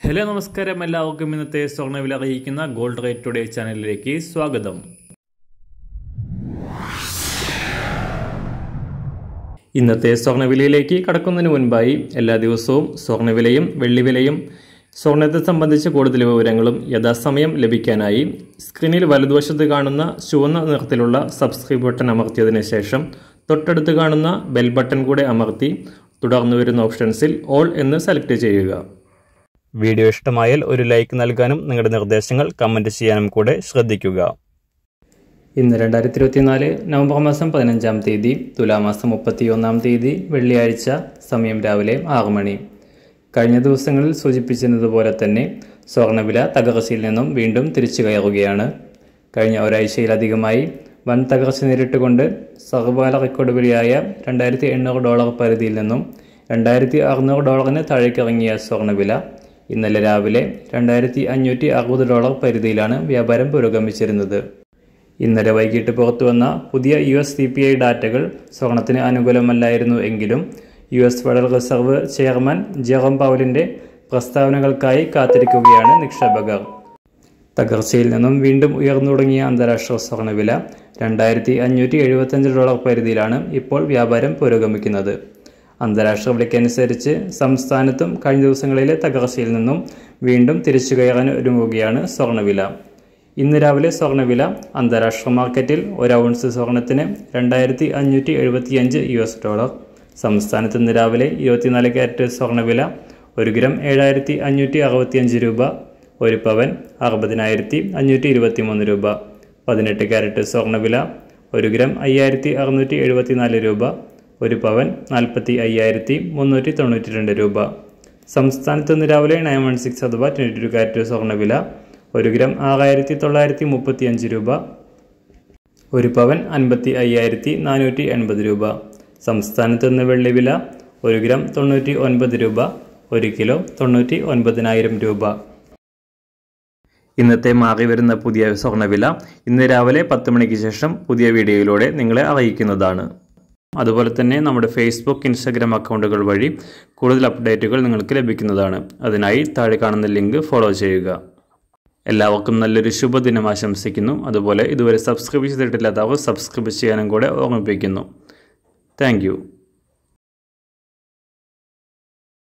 hello നമസ്കാരം എല്ലാവർക്കും ഇന്നത്തെ സ്വർണ്ണവില അറിയിക്കുന്ന ഗോൾഡ് റേറ്റ് ടുഡേ ചാനലിലേക്ക് സ്വാഗതം ഇന്നത്തെ സ്വർണ്ണവിലയിലേക്ക് കടക്കുന്നതിന് മുൻപായി എല്ലാ ദിവസവും സ്വർണ്ണവിലയും വെള്ളിവിലയും സ്വർണ്ണത്തെ സംബന്ധിച്ച് കൂടുതൽ വിവരങ്ങളും യഥാസമയം ലഭിക്കാനായി സ്ക്രീനിൽ വലതുവശത്ത് കാണുന്ന ചുവന്ന നിറത്തിലുള്ള സബ്സ്ക്രൈബ് ബട്ടൺ അമർത്തിയതിന് ശേഷം തൊട്ടടുത്ത് കാണുന്ന ബെൽ ബട്ടൺ കൂടെ അമർത്തി തുടർന്ന് വരുന്ന ഓപ്ഷൻസിൽ ഓൾ എന്ന് സെലക്ട് ചെയ്യുക വീഡിയോ ഇഷ്ടമായാൽ ഒരു ലൈക്ക് നൽകാനും നിങ്ങളുടെ നിർദ്ദേശങ്ങൾ കമൻറ്റ് ചെയ്യാനും കൂടെ ശ്രദ്ധിക്കുക ഇന്ന് രണ്ടായിരത്തി ഇരുപത്തിനാല് നവംബർ മാസം പതിനഞ്ചാം തീയതി തുലാമാസം മുപ്പത്തി ഒന്നാം തീയതി വെള്ളിയാഴ്ച സമയം രാവിലെ ആറ് മണി കഴിഞ്ഞ ദിവസങ്ങളിൽ സൂചിപ്പിച്ചിരുന്നതുപോലെ തന്നെ സ്വർണ്ണവില തകർച്ചയിൽ നിന്നും വീണ്ടും തിരിച്ചു കയറുകയാണ് കഴിഞ്ഞ ഒരാഴ്ചയിലധികമായി വൻ തകർച്ച നേരിട്ടുകൊണ്ട് സർവകാല റെക്കോർഡ് വിലയായ രണ്ടായിരത്തി എണ്ണൂറ് ഡോളർ പരിധിയിൽ നിന്നും രണ്ടായിരത്തി അറുന്നൂറ് ഡോളറിന് താഴേക്കിറങ്ങിയ സ്വർണ്ണവില ഇന്നലെ രാവിലെ രണ്ടായിരത്തി അഞ്ഞൂറ്റി അറുപത് ഡോളർ പരിധിയിലാണ് വ്യാപാരം പുരോഗമിച്ചിരുന്നത് ഇന്നലെ വൈകിട്ട് പുറത്തുവന്ന പുതിയ U S C P I ഡാറ്റകൾ സ്വർണത്തിന് അനുകൂലമല്ലായിരുന്നു എങ്കിലും U S federal reserve chairman Jerome പൗലിൻ്റെ പ്രസ്താവനകൾക്കായി കാത്തിരിക്കുകയാണ് നിക്ഷേപകർ തകർച്ചയിൽ നിന്നും വീണ്ടും ഉയർന്നു തുടങ്ങിയ അന്താരാഷ്ട്ര സ്വർണ്ണവില രണ്ടായിരത്തി അഞ്ഞൂറ്റി എഴുപത്തഞ്ച് ഡോളർ പരിധിയിലാണ് ഇപ്പോൾ വ്യാപാരം പുരോഗമിക്കുന്നത് അന്താരാഷ്ട്ര വിലയ്ക്കനുസരിച്ച് സംസ്ഥാനത്തും കഴിഞ്ഞ ദിവസങ്ങളിലെ തകർച്ചയിൽ നിന്നും വീണ്ടും തിരിച്ചു കയറാൻ ഒരുങ്ങുകയാണ് സ്വർണ്ണവില ഇന്ന് രാവിലെ സ്വർണ്ണവില അന്താരാഷ്ട്ര മാർക്കറ്റിൽ ഒരു ഔൺസ് സ്വർണത്തിന് രണ്ടായിരത്തി അഞ്ഞൂറ്റി എഴുപത്തിയഞ്ച് യു എസ് ഡോളർ സംസ്ഥാനത്ത് ഇന്ന് രാവിലെ ഇരുപത്തിനാല് ക്യാരറ്റ് സ്വർണ്ണവില ഒരു ഗ്രാം ഏഴായിരത്തി അഞ്ഞൂറ്റി അറുപത്തിയഞ്ച് രൂപ ഒരു പവൻ അറുപതിനായിരത്തി അഞ്ഞൂറ്റി ഇരുപത്തി മൂന്ന് രൂപ പതിനെട്ട് ക്യാരറ്റ് സ്വർണ്ണവില ഒരു ഗ്രാം അയ്യായിരത്തി അറുന്നൂറ്റി എഴുപത്തിനാല് രൂപ ഒരു പവൻ നാൽപ്പത്തി അയ്യായിരത്തി മുന്നൂറ്റി തൊണ്ണൂറ്റി രണ്ട് രൂപ സംസ്ഥാനത്ത് ഇന്ന് രാവിലെ നയൻ വൺ സിക്സ് അഥവാ ട്വൻറ്റി ടു ക്യാരറ്റ് സ്വർണ്ണവില ഒരു ഗ്രാം ആറായിരത്തി തൊള്ളായിരത്തി മുപ്പത്തി അഞ്ച് രൂപ ഒരു പവൻ അൻപത്തി അയ്യായിരത്തി നാനൂറ്റി എൺപത് രൂപ സംസ്ഥാനത്ത് നിന്ന് വെള്ളിവില ഒരു ഗ്രാം തൊണ്ണൂറ്റി ഒൻപത് രൂപ ഒരു കിലോ തൊണ്ണൂറ്റി ഒൻപതിനായിരം രൂപ ഇന്നത്തെ മാറി വരുന്ന പുതിയ സ്വർണ്ണവില ഇന്ന് രാവിലെ പത്ത് മണിക്ക് ശേഷം പുതിയ വീഡിയോയിലൂടെ നിങ്ങളെ അറിയിക്കുന്നതാണ് അതുപോലെ തന്നെ നമ്മുടെ ഫേസ്ബുക്ക് ഇൻസ്റ്റാഗ്രാം അക്കൗണ്ടുകൾ വഴി കൂടുതൽ അപ്ഡേറ്റുകൾ നിങ്ങൾക്ക് ലഭിക്കുന്നതാണ് അതിനായി താഴെ കാണുന്ന ലിങ്ക് ഫോളോ ചെയ്യുക എല്ലാവർക്കും നല്ലൊരു ശുഭദിനം ആശംസിക്കുന്നു അതുപോലെ ഇതുവരെ സബ്സ്ക്രൈബ് ചെയ്തിട്ടില്ലാത്തവർ സബ്സ്ക്രൈബ് ചെയ്യാനും കൂടെ ഓർമ്മിപ്പിക്കുന്നു താങ്ക്